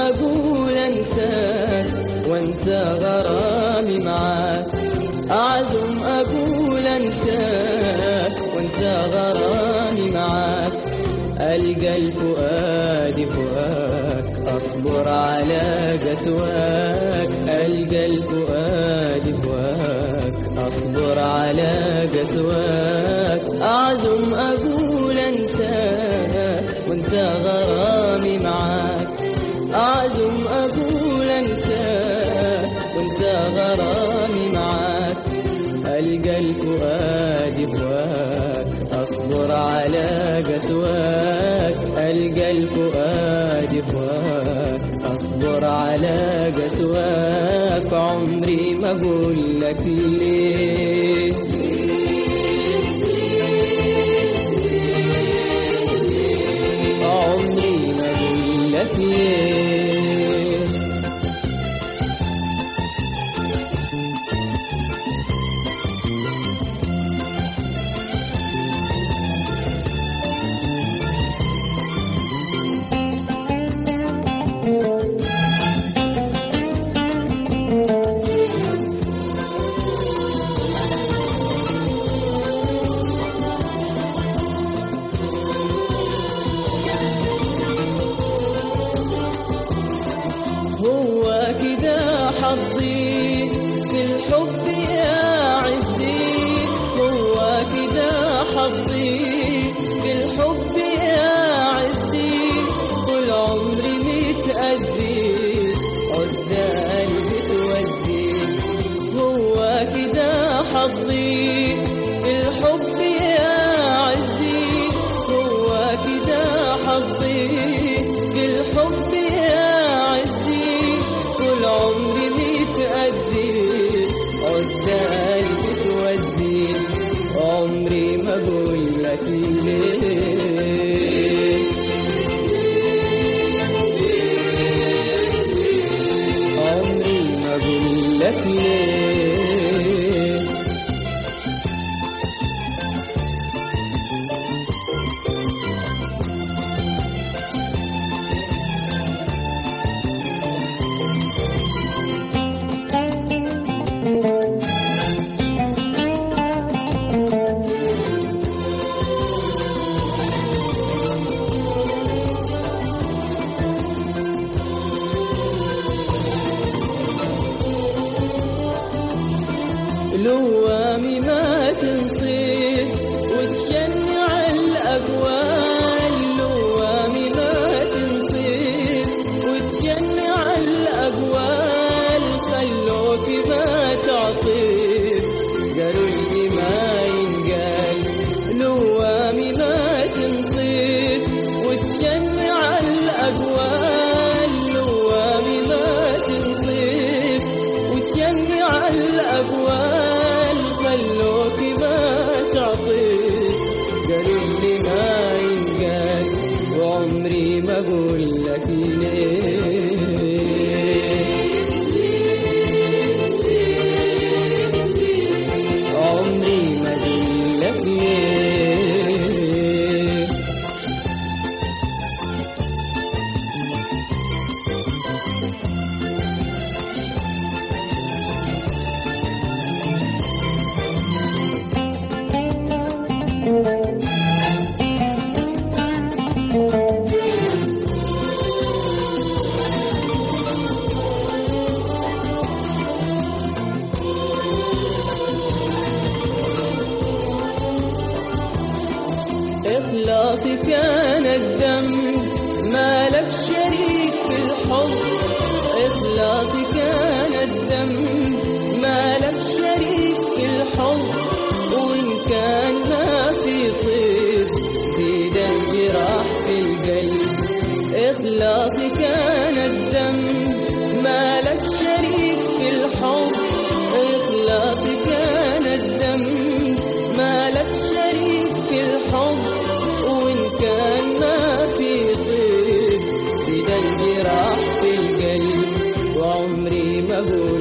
أقول أنساك وأنسى غرامي معاك أعزم أقول أنساك وأنسى غرامي معاك ألقى الفؤاد فؤاك أصبر على قسواك ألقى الفؤاد فؤاك أصبر على قسواك أعزم أقول أنساك وأنسى غرامي معاك أعزم أقول أنساك وأنسى غرامي معاك ألقى الفؤاد بواك أصبر على قسواك ألقى الفؤاد بواك أصبر على قسواك عمري ما أقول لك ليه عمري ما أقول لك ليه هو كده حظي في الحب يا عزي هو كده حظي في الحب يا عزي طول عمري متأذي عد قلبي توزي هو كده حظي في الحب يا عزي هو كده حظي في الحب يا عزي طول عمري متأذي عد قلبي توزي عمري ما أقول لك ليه عمري ما أقول لك ليه لوامي ما تنصيف وتشنع الأقوال لوامي ما تنصيف وتشنع الأقوال خلوك ما تعطيف قالوا لي ما ينقال لوامي ما تنصيف وتشنع الأقوال لوامي ما تنصيف وتجمع الأقوال خلوك ما تعطيك قالوا لي ما ينقال وعمري ما أقول لك ليه عمري ما أقول لك ليه إخلاصي كان الدم ما لك شريك في الحب إخلاصي كان الدم ما لك شريك في الحب وإن كان ما في طيب زيد الجراح في القلب إخلاصي كان الدم ما لك شريك في الحب إخلاصي كان الدم ما لك شريك في الحب وإن كان ما في طيب زيد الجراح في القلب وعمري ما أقول